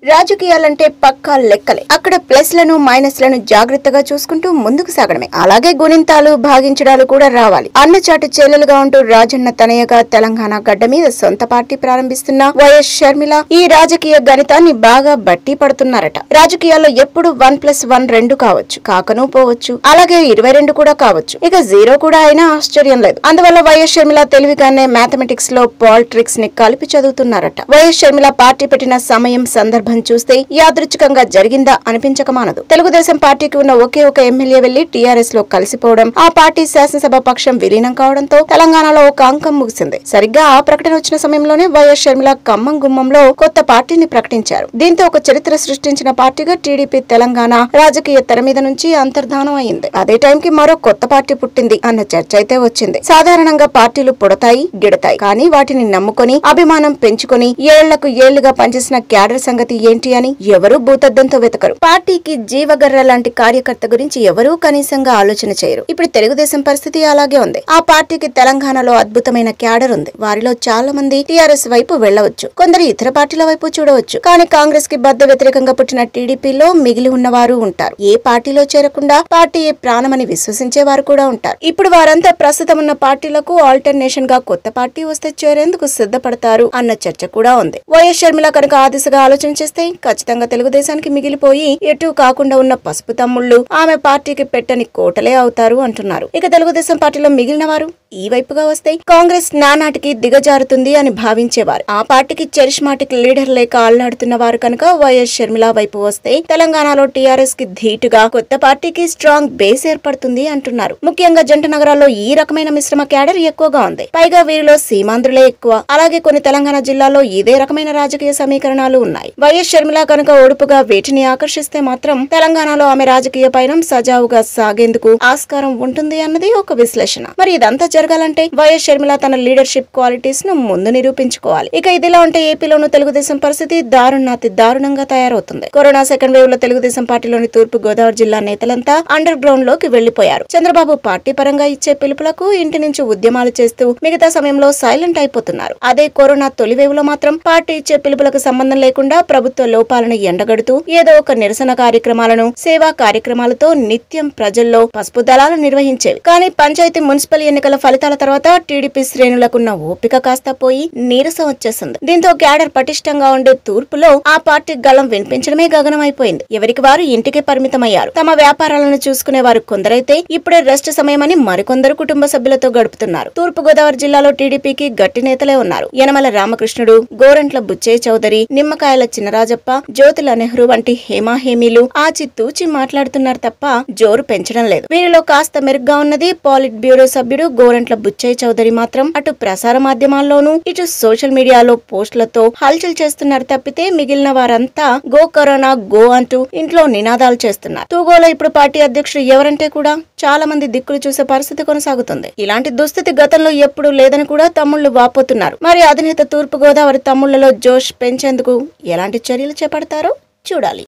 రాజకీయాలంటే పక్కా లెక్కలే అక్కడ ప్లస్ లను మైనస్ లను జాగ్రత్తగా చూసుకుంటూ ముందుకు సాగడమే అలాగే గుణింతాలు భాగించడాలు కూడా రావాలి అన్నచాటు చెల్లెలుగా ఉంటూ రాజన్న తనయగా తెలంగాణ గడ్డ మీద సొంత పార్టీ ప్రారంభిస్తున్న వైఎస్ షర్మిల ఈ రాజకీయ గణితాన్ని బాగా బట్టి పడుతున్నారట రాజకీయాల్లో ఎప్పుడు వన్ ప్లస్ వన్ రెండు కావచ్చు కాకను పోవచ్చు అలాగే ఇరవై రెండు కూడా కావచ్చు ఇక జీరో కూడా అయినా ఆశ్చర్యం లేదు అందువల్ల వైఎస్ షర్మిల తెలివిగానే మ్యాథమెటిక్స్ లో పాలిట్రిక్స్ ని కలిపి చదువుతున్నారట వైఎస్ షర్మిల పార్టీ పెట్టిన సమయం సందర్భం చూస్తే యాదృచ్ఛికంగా జరిగిందా అనిపించక మానదు తెలుగుదేశం పార్టీకి ఉన్న ఒకే ఒక ఎమ్మెల్యే వెళ్లి టీఆర్ఎస్ లో కలిసిపోవడం ఆ పార్టీ శాసనసభ పక్షం విలీనం కావడంతో తెలంగాణలో ఒక అంకం ముగిసింది సరిగ్గా ఆ ప్రకటన వచ్చిన సమయంలోనే వైఎస్ షర్మిల ఖమ్మం గుమ్మంలో కొత్త పార్టీని ప్రకటించారు దీంతో ఒక చరిత్ర సృష్టించిన పార్టీగా టీడీపీ తెలంగాణ రాజకీయ తెర మీద నుంచి అంతర్ధానం అయింది అదే టైంకి మరో కొత్త పార్టీ పుట్టింది అన్న చర్చ అయితే వచ్చింది సాధారణంగా పార్టీలు పుడతాయి గిడతాయి కానీ వాటిని నమ్ముకొని అభిమానం పెంచుకొని ఏళ్లకు ఏళ్లుగా పనిచేసిన క్యాడర్ సంగతి ఏంటి అని ఎవరూ భూతద్దంతో వెతకరు పార్టీకి జీవగర్ర లాంటి కార్యకర్త గురించి ఎవరూ కనీసంగా ఆలోచన చేయరు ఇప్పుడు తెలుగుదేశం పరిస్థితి అలాగే ఉంది ఆ పార్టీకి తెలంగాణలో అద్భుతమైన క్యాడర్ ఉంది వారిలో చాలా మంది టీఆర్ఎస్ వైపు వెళ్లవచ్చు కొందరు ఇతర పార్టీల వైపు చూడవచ్చు కానీ కాంగ్రెస్ కి బద్ద వ్యతిరేకంగా పుట్టిన టీడీపీలో మిగిలి ఉన్నవారు ఉంటారు ఏ పార్టీలో చేరకుండా పార్టీ ప్రాణమని విశ్వసించే వారు కూడా ఉంటారు ఇప్పుడు వారంతా ప్రస్తుతం ఉన్న పార్టీలకు ఆల్టర్నేషన్ గా కొత్త పార్టీ వస్తే చేరేందుకు సిద్ధపడతారు అన్న చర్చ కూడా ఉంది వైఎస్ షర్మిల కనుక ఆ దిశగా ఆలోచన చేస్తే ఖచ్చితంగా తెలుగుదేశానికి మిగిలిపోయి ఎటు కాకుండా ఉన్న పసుపు తమ్ముళ్ళు ఆమె పార్టీకి పెట్టని కోటలే అవుతారు అంటున్నారు ఇక తెలుగుదేశం పార్టీలో మిగిలిన వారు ఈ వైపుగా వస్తే కాంగ్రెస్ నానాటికి దిగజారుతుంది అని భావించేవారు ఆ పార్టీకి చరిష్మాటిక్ లీడర్ లేక అల్లాడుతున్న వారు కనుక వైఎస్ షర్మిల వైపు వస్తే తెలంగాణలో టీఆర్ఎస్ కి ధీటుగా కొత్త పార్టీకి స్ట్రాంగ్ బేస్ ఏర్పడుతుంది అంటున్నారు ముఖ్యంగా జంట నగరాల్లో ఈ రకమైన మిశ్రమ క్యాడర్ ఎక్కువగా ఉంది పైగా వీరిలో సీమాంధ్రులే ఎక్కువ అలాగే కొన్ని తెలంగాణ జిల్లాల్లో ఇదే రకమైన రాజకీయ సమీకరణాలు ఉన్నాయి వైఎస్ షర్మిల కనుక ఓడుపుగా వీటిని ఆకర్షిస్తే మాత్రం తెలంగాణలో ఆమె రాజకీయ పయనం సజావుగా సాగేందుకు ఆస్కారం ఉంటుంది అన్నది ఒక విశ్లేషణ మరి ఇదంతా జరగాలంటే వైఎస్ షర్మిల తన లీడర్షిప్ క్వాలిటీస్ ను ముందు నిరూపించుకోవాలి ఇక ఇదిలా ఉంటే ఏపీలోను తెలుగుదేశం పరిస్థితి దారుణాతి దారుణంగా తయారవుతుంది కరోనా సెకండ్ వేవ్ లో తెలుగుదేశం పార్టీలోని తూర్పు గోదావరి జిల్లా నేతలంతా అండర్ గ్రౌండ్ లోకి వెళ్లిపోయారు చంద్రబాబు పార్టీ పరంగా ఇచ్చే పిలుపులకు ఇంటి నుంచి ఉద్యమాలు చేస్తూ మిగతా సమయంలో సైలెంట్ అయిపోతున్నారు అదే కరోనా తొలి వేవ్ లో మాత్రం పార్టీ ఇచ్చే పిలుపులకు సంబంధం లేకుండా ప్రభుత్వ లోపాలను ఎండగడుతూ ఏదో ఒక నిరసన కార్యక్రమాలను సేవా కార్యక్రమాలతో నిత్యం ప్రజల్లో పసుపు దళాలు నిర్వహించేవి కానీ పంచాయతీ మున్సిపల్ ఎన్నికల ఫలితాల తర్వాత టీడీపీ శ్రేణులకున్న ఓపిక కాస్త పోయి నీరసం వచ్చేసింది దీంతో క్యాడర్ పటిష్టంగా ఉండే తూర్పులో ఆ పార్టీ గళం వినిపించడమే గగనం అయిపోయింది ఎవరికి వారు ఇంటికే పరిమితమయ్యారు తమ వ్యాపారాలను చూసుకునే వారు కొందరైతే ఇప్పుడే రెస్ట్ సమయమని మరికొందరు కుటుంబ సభ్యులతో గడుపుతున్నారు తూర్పు గోదావరి జిల్లాలో టీడీపీకి గట్టి నేతలే ఉన్నారు యనమల రామకృష్ణుడు గోరంట్ల బుచ్చయ్య చౌదరి నిమ్మకాయల చినరాజప్ప జ్యోతుల నెహ్రూ వంటి హేమాహేమీలు ఆచి తూచి మాట్లాడుతున్నారు తప్ప జోరు పెంచడం లేదు వీరిలో కాస్త మెరుగ్గా ఉన్నది పాలిట్ బ్యూరో సభ్యుడు గోరంట్ల బుచ్చయ్య చౌదరి మాత్రం అటు ప్రసార మాధ్యమాల్లోనూ ఇటు సోషల్ మీడియాలో పోస్టులతో హల్చల్ చేస్తున్నారు తప్పితే మిగిలిన వారంతా గో కరోనా గో అంటూ ఇంట్లో నినాదాలు చేస్తున్నారు తూగోలో ఇప్పుడు పార్టీ అధ్యక్షుడు ఎవరంటే కూడా చాలా మంది దిక్కులు చూసే పరిస్థితి కొనసాగుతుంది ఇలాంటి దుస్థితి గతంలో ఎప్పుడూ లేదని కూడా తమ్ముళ్లు వాపోతున్నారు మరి అధినేత తూర్పు గోదావరి తమ్ముళ్లలో జోష్ పెంచేందుకు ఎలాంటి చర్యలు చేపడతారో చూడాలి